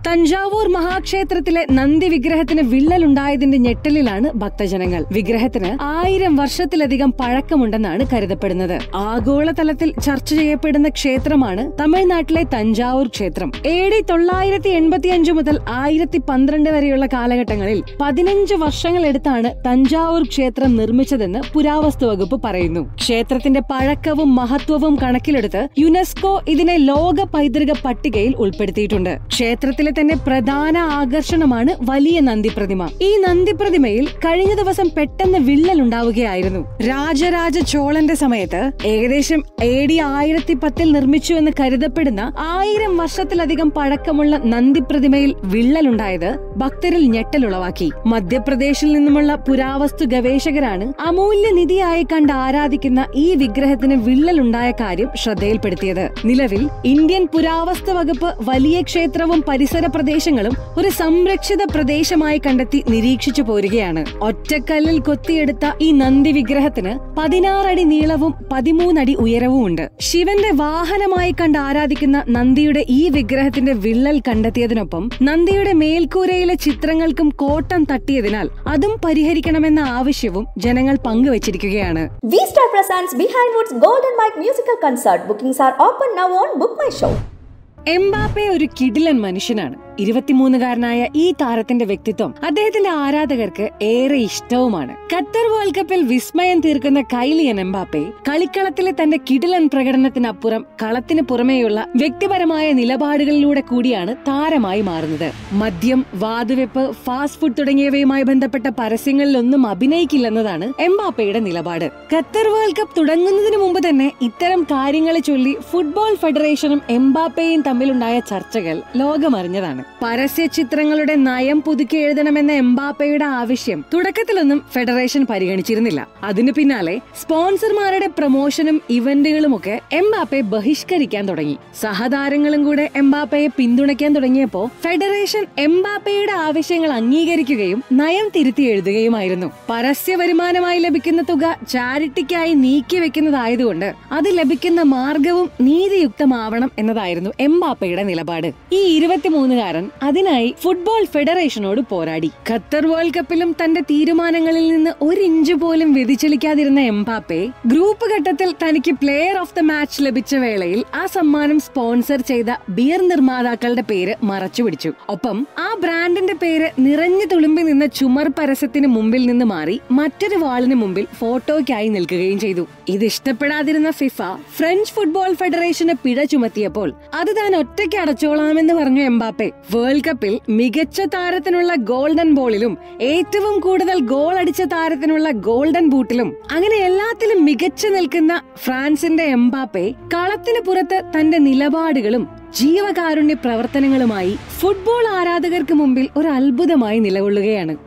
തഞ്ചാവൂർ മഹാക്ഷേത്രത്തിലെ നന്ദി വിഗ്രഹത്തിന് വിള്ളലുണ്ടായതിന്റെ ഞെട്ടലിലാണ് ഭക്തജനങ്ങൾ വിഗ്രഹത്തിന് ആയിരം വർഷത്തിലധികം പഴക്കമുണ്ടെന്നാണ് കരുതപ്പെടുന്നത് ആഗോളതലത്തിൽ ചർച്ച ചെയ്യപ്പെടുന്ന ക്ഷേത്രമാണ് തമിഴ്നാട്ടിലെ തഞ്ചാവൂർ ക്ഷേത്രം എ ഡി തൊള്ളായിരത്തി എൺപത്തിയഞ്ച് മുതൽ ആയിരത്തി പന്ത്രണ്ട് വരെയുള്ള കാലഘട്ടങ്ങളിൽ പതിനഞ്ച് വർഷങ്ങളെടുത്താണ് തഞ്ചാവൂർ ക്ഷേത്രം നിർമ്മിച്ചതെന്ന് പുരാവസ്തു വകുപ്പ് പറയുന്നു ക്ഷേത്രത്തിന്റെ പഴക്കവും മഹത്വവും കണക്കിലെടുത്ത് യുനെസ്കോ ഇതിനെ ലോക പൈതൃക പട്ടികയിൽ ഉൾപ്പെടുത്തിയിട്ടുണ്ട് ക്ഷേത്രത്തിലെ തന്നെ പ്രധാന ആകർഷണമാണ് വലിയ നന്ദി പ്രതിമ ഈ നന്ദി പ്രതിമയിൽ കഴിഞ്ഞ ദിവസം പെട്ടെന്ന് വിള്ളൽ ഉണ്ടാവുകയായിരുന്നു രാജരാജ ചോളന്റെ സമയത്ത് ഏകദേശം എ ഡി ആയിരത്തി പത്തിൽ നിർമ്മിച്ചു എന്ന് കരുതപ്പെടുന്ന ആയിരം വർഷത്തിലധികം പഴക്കമുള്ള നന്ദി പ്രതിമയിൽ വിള്ളലുണ്ടായത് ഭക്തരിൽ ഞെട്ടലുളവാക്കി മധ്യപ്രദേശിൽ നിന്നുമുള്ള പുരാവസ്തു ഗവേഷകരാണ് അമൂല്യ നിധിയായി കണ്ട് ആരാധിക്കുന്ന ഈ വിഗ്രഹത്തിന് വിള്ളലുണ്ടായ കാര്യം ശ്രദ്ധയിൽപ്പെടുത്തിയത് നിലവിൽ ഇന്ത്യൻ പുരാവസ്തു വകുപ്പ് വലിയ ക്ഷേത്രവും പരിസര പ്രദേശങ്ങളും ഒരു സംരക്ഷിത പ്രദേശമായി കണ്ടെത്തി നിരീക്ഷിച്ചു പോരുകയാണ് ഒറ്റക്കല്ലിൽ കൊത്തിയെടുത്ത ഈ നന്ദി വിഗ്രഹത്തിന് പതിനാറടി നീളവും പതിമൂന്നടി ഉയരവും ഉണ്ട് ശിവന്റെ വാഹനമായി കണ്ട് ആരാധിക്കുന്ന നന്ദിയുടെ ഈ വിഗ്രഹത്തിന്റെ വിള്ളൽ കണ്ടെത്തിയതിനൊപ്പം നന്ദിയുടെ മേൽക്കൂരയിലെ ചിത്രങ്ങൾക്കും കോട്ടം തട്ടിയതിനാൽ അതും പരിഹരിക്കണമെന്ന ആവശ്യവും ജനങ്ങൾ പങ്കുവച്ചിരിക്കുകയാണ് V Star presents Behind Woods Golden Mike musical concert. Bookings are open now on Book My Show. Mbappe ഒരു കിടിലൻ മനുഷ്യനാണ് ഇരുപത്തിമൂന്നുകാരനായ ഈ താരത്തിന്റെ വ്യക്തിത്വം അദ്ദേഹത്തിന്റെ ആരാധകർക്ക് ഏറെ ഇഷ്ടവുമാണ് ഖത്തർ വേൾഡ് കപ്പിൽ വിസ്മയം തീർക്കുന്ന കൈലിയൻ എംബാപ്പെ കളിക്കളത്തിലെ തന്റെ കിടിലൻ പ്രകടനത്തിനപ്പുറം കളത്തിന് പുറമേയുള്ള വ്യക്തിപരമായ നിലപാടുകളിലൂടെ കൂടിയാണ് താരമായി മാറുന്നത് മദ്യം വാതുവെപ്പ് ഫാസ്റ്റ് ഫുഡ് തുടങ്ങിയവയുമായി ബന്ധപ്പെട്ട പരസ്യങ്ങളിലൊന്നും അഭിനയിക്കില്ലെന്നതാണ് എംബാപ്പയുടെ നിലപാട് ഖത്തർ വേൾഡ് കപ്പ് തുടങ്ങുന്നതിന് മുമ്പ് തന്നെ ഇത്തരം കാര്യങ്ങളെ ചൊല്ലി ഫുട്ബോൾ ഫെഡറേഷനും എംബാപ്പയും തമ്മിലുണ്ടായ ചർച്ചകൾ ലോകമറിഞ്ഞതാണ് പരസ്യ ചിത്രങ്ങളുടെ നയം പുതുക്കി എഴുതണമെന്ന എംബാപ്പയുടെ ആവശ്യം തുടക്കത്തിലൊന്നും ഫെഡറേഷൻ പരിഗണിച്ചിരുന്നില്ല അതിനു പിന്നാലെ സ്പോൺസർമാരുടെ പ്രൊമോഷനും ഇവന്റുകളും ഒക്കെ എംബാപ്പെ ബഹിഷ്കരിക്കാൻ തുടങ്ങി സഹതാരങ്ങളും കൂടെ എംബാപ്പയെ പിന്തുണയ്ക്കാൻ തുടങ്ങിയപ്പോ ഫെഡറേഷൻ എംബാപ്പയുടെ ആവശ്യങ്ങൾ അംഗീകരിക്കുകയും നയം തിരുത്തി എഴുതുകയുമായിരുന്നു പരസ്യ വരുമാനമായി ലഭിക്കുന്ന തുക ചാരിറ്റിക്കായി നീക്കി വെക്കുന്നതായതുകൊണ്ട് അത് ലഭിക്കുന്ന മാർഗവും നീതിയുക്തമാവണം എന്നതായിരുന്നു എംബാപ്പയുടെ നിലപാട് ഈ ഇരുപത്തിമൂന്നുകാരൻ അതിനായി ഫുട്ബോൾ ഫെഡറേഷനോട് പോരാടി ഖത്തർ വേൾഡ് കപ്പിലും തന്റെ തീരുമാനങ്ങളിൽ നിന്ന് ഒരു ഇഞ്ച് പോലും വ്യതിചലിക്കാതിരുന്ന എംബാപ്പെ ഗ്രൂപ്പ് ഘട്ടത്തിൽ തനിക്ക് പ്ലെയർ ഓഫ് ദ മാച്ച് ലഭിച്ച വേളയിൽ ആ സമ്മാനം സ്പോൺസർ ചെയ്ത ബിയർ നിർമ്മാതാക്കളുടെ പേര് മറച്ചുപിടിച്ചു ഒപ്പം ആ ബ്രാൻഡിന്റെ പേര് നിറഞ്ഞു തുളുമ്പി നിന്ന ചുമർ പരസ്യത്തിന് മുമ്പിൽ നിന്ന് മാറി മറ്റൊരു വാളിന് മുമ്പിൽ ഫോട്ടോയ്ക്കായി നിൽക്കുകയും ചെയ്തു ഇത് ഇഷ്ടപ്പെടാതിരുന്ന ഫിഫ ഫ്രഞ്ച് ഫുട്ബോൾ ഫെഡറേഷന് പിഴ ചുമത്തിയപ്പോൾ അത് താൻ ഒറ്റയ്ക്ക് അടച്ചോളാമെന്ന് പറഞ്ഞു എംബാപ്പെ വേൾഡ് കപ്പിൽ മികച്ച താരത്തിനുള്ള ഗോൾഡൻ ബോളിലും ഏറ്റവും കൂടുതൽ ഗോൾ അടിച്ച താരത്തിനുള്ള ഗോൾഡൻ ബൂട്ടിലും അങ്ങനെ എല്ലാത്തിലും മികച്ചു നിൽക്കുന്ന ഫ്രാൻസിന്റെ എംബാപ്പെ കളത്തിന് പുറത്ത് തന്റെ നിലപാടുകളും ജീവകാരുണ്യ പ്രവർത്തനങ്ങളുമായി ഫുട്ബോൾ ആരാധകർക്ക് മുമ്പിൽ ഒരു അത്ഭുതമായി നിലകൊള്ളുകയാണ്